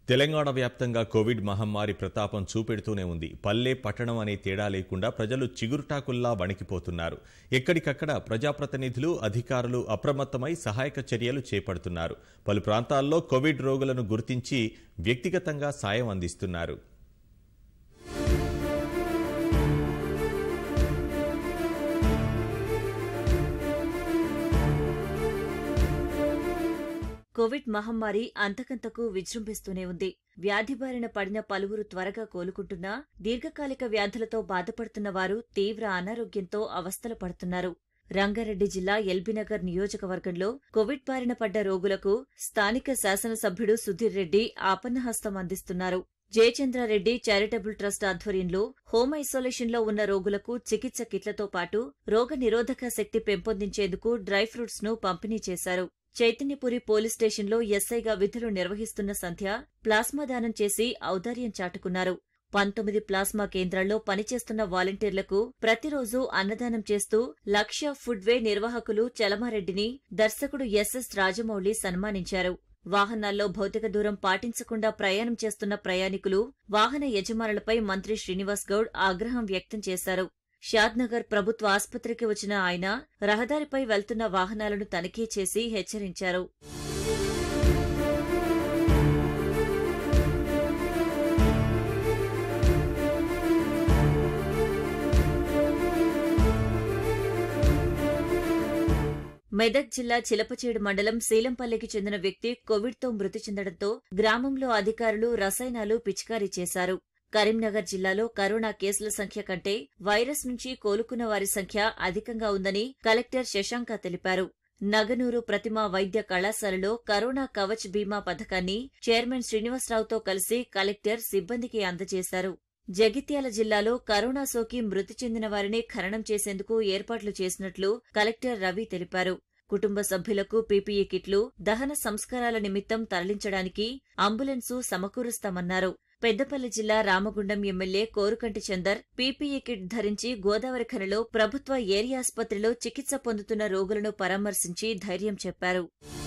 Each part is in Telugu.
తెలంగాణ వ్యాప్తంగా కోవిడ్ మహమ్మారి ప్రతాపం చూపెడుతూనే ఉంది పల్లె పట్టణం అనే తేడా లేకుండా ప్రజలు చిగురుటాకుల్లా వణికిపోతున్నారు ఎక్కడికక్కడ ప్రజాప్రతినిధులు అధికారులు అప్రమత్తమై సహాయక చర్యలు చేపడుతున్నారు పలు ప్రాంతాల్లో కోవిడ్ రోగులను గుర్తించి వ్యక్తిగతంగా సాయం అందిస్తున్నారు కోవిడ్ మహమ్మారి అంతకంతకు విజృంభిస్తూనే ఉంది వ్యాధి బారిన పడిన పలువురు త్వరగా కోలుకుంటున్నా దీర్ఘకాలిక వ్యాధులతో బాధపడుతున్న వారు తీవ్ర అనారోగ్యంతో అవస్థలు పడుతున్నారు రంగారెడ్డి జిల్లా ఎల్బీనగర్ నియోజకవర్గంలో కోవిడ్ బారిన పడ్డ రోగులకు స్థానిక శాసనసభ్యుడు సుధీర్ రెడ్డి ఆపన్నహస్తం అందిస్తున్నారు జయచంద్రారెడ్డి చారిటబుల్ ట్రస్ట్ ఆధ్వర్యంలో హోమ్ ఐసోలేషన్లో ఉన్న రోగులకు చికిత్స కిట్లతో పాటు రోగ నిరోధక శక్తి పెంపొందించేందుకు డ్రై ఫ్రూట్స్ ను పంపిణీ చేశారు చైతన్యపురి పోలీస్ స్టేషన్లో ఎస్ఐగా విధులు నిర్వహిస్తున్న సంధ్య ప్లాస్మా దానం చేసి ఔదార్యం చాటుకున్నారు పంతొమ్మిది ప్లాస్మా కేంద్రాల్లో పనిచేస్తున్న వాలంటీర్లకు ప్రతిరోజు అన్నదానం చేస్తూ లక్ష్య ఫుడ్వే నిర్వాహకులు చలమారెడ్డిని దర్శకుడు ఎస్ఎస్ రాజమౌళి సన్మానించారు వాహనాల్లో భౌతిక దూరం పాటించకుండా ప్రయాణం చేస్తున్న ప్రయాణికులు వాహన యజమానులపై మంత్రి శ్రీనివాస్ గౌడ్ ఆగ్రహం వ్యక్తం చేశారు షాద్నగర్ ప్రభుత్వ ఆసుపత్రికి వచ్చిన ఆయన రహదారిపై వెళ్తున్న వాహనాలను తనిఖీ చేసి హెచ్చరించారు మెదక్ జిల్లా చిలపచేడు మండలం శీలంపల్లికి చెందిన వ్యక్తి కోవిడ్తో మృతి చెందడంతో గ్రామంలో అధికారులు రసాయనాలు పిచికారీ చేశారు కరీంనగర్ జిల్లాలో కరోనా కేసుల సంఖ్య కంటే వైరస్ నుంచి కోలుకున్న వారి సంఖ్య అధికంగా ఉందని కలెక్టర్ శశాంక తెలిపారు నగనూరు ప్రతిమ వైద్య కళాశాలలో కరోనా కవచ్ బీమా పథకాన్ని చైర్మన్ శ్రీనివాసరావుతో కలిసి కలెక్టర్ సిబ్బందికి అందజేశారు జగిత్యాల జిల్లాలో కరోనా సోకి మృతి చెందిన వారిని ఖననం చేసేందుకు ఏర్పాట్లు చేసినట్లు కలెక్టర్ రవి తెలిపారు కుటుంబ సభ్యులకు పీపీఈ కిట్లు దహన సంస్కారాల నిమిత్తం తరలించడానికి అంబులెన్సు సమకూరుస్తామన్నారు పెద్దపల్లి జిల్లా Ramagundam MLA Korukanti Chandar PPE kit ధరించి గోదావరి ఖనిలో ప్రభుత్వ ఏరియా ఆసుపత్రిలో చికిత్స పొందుతున్న రోగులను పరామర్శించి ధైర్యం చెప్పారు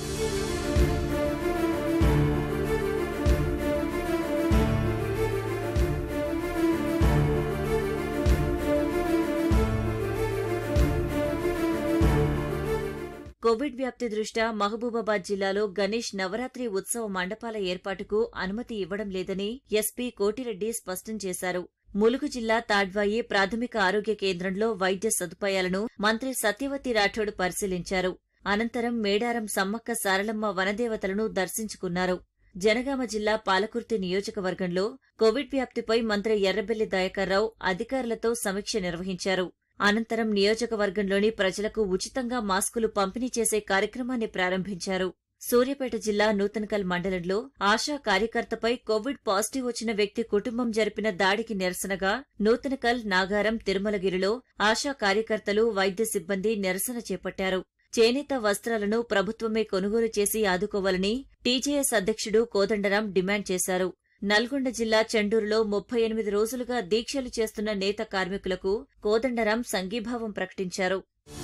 కోవిడ్ వ్యాప్తి దృష్ట్యా మహబూబాబాద్ జిల్లాలో గణేష్ నవరాత్రి ఉత్సవ మండపాల ఏర్పాటుకు అనుమతి ఇవ్వడం లేదని ఎస్పీ కోటిరెడ్డి స్పష్టం చేశారు ములుగు జిల్లా తాడ్వాయి ప్రాథమిక ఆరోగ్య కేంద్రంలో వైద్య సదుపాయాలను మంత్రి సత్యవతి రాఠోడ్ పరిశీలించారు అనంతరం మేడారం సమ్మక్క సారలమ్మ వనదేవతలను దర్శించుకున్నారు జనగామ జిల్లా పాలకుర్తి నియోజకవర్గంలో కోవిడ్ వ్యాప్తిపై మంత్రి ఎర్రబెల్లి దయాకర్రావు అధికారులతో సమీక్ష నిర్వహించారు అనంతరం నియోజకవర్గంలోని ప్రజలకు ఉచితంగా మాస్కులు పంపిణీ చేసే కార్యక్రమాన్ని ప్రారంభించారు సూర్యాపేట జిల్లా నూతనకల్ మండలంలో ఆశా కార్యకర్తపై కోవిడ్ పాజిటివ్ వచ్చిన వ్యక్తి కుటుంబం జరిపిన దాడికి నిరసనగా నూతనకల్ నాగారం తిరుమలగిరిలో ఆశా కార్యకర్తలు వైద్య సిబ్బంది నిరసన చేపట్టారు చేనేత వస్త్రాలను ప్రభుత్వమే కొనుగోలు చేసి ఆదుకోవాలని టీజేఎస్ అధ్యక్షుడు కోదండరాం డిమాండ్ చేశారు నల్గొండ జిల్లా చెండూరులో ముప్పై ఎనిమిది రోజులుగా దీక్షలు చేస్తున్న నేత కార్మికులకు కోదండరాం సంఘీభావం ప్రకటించారు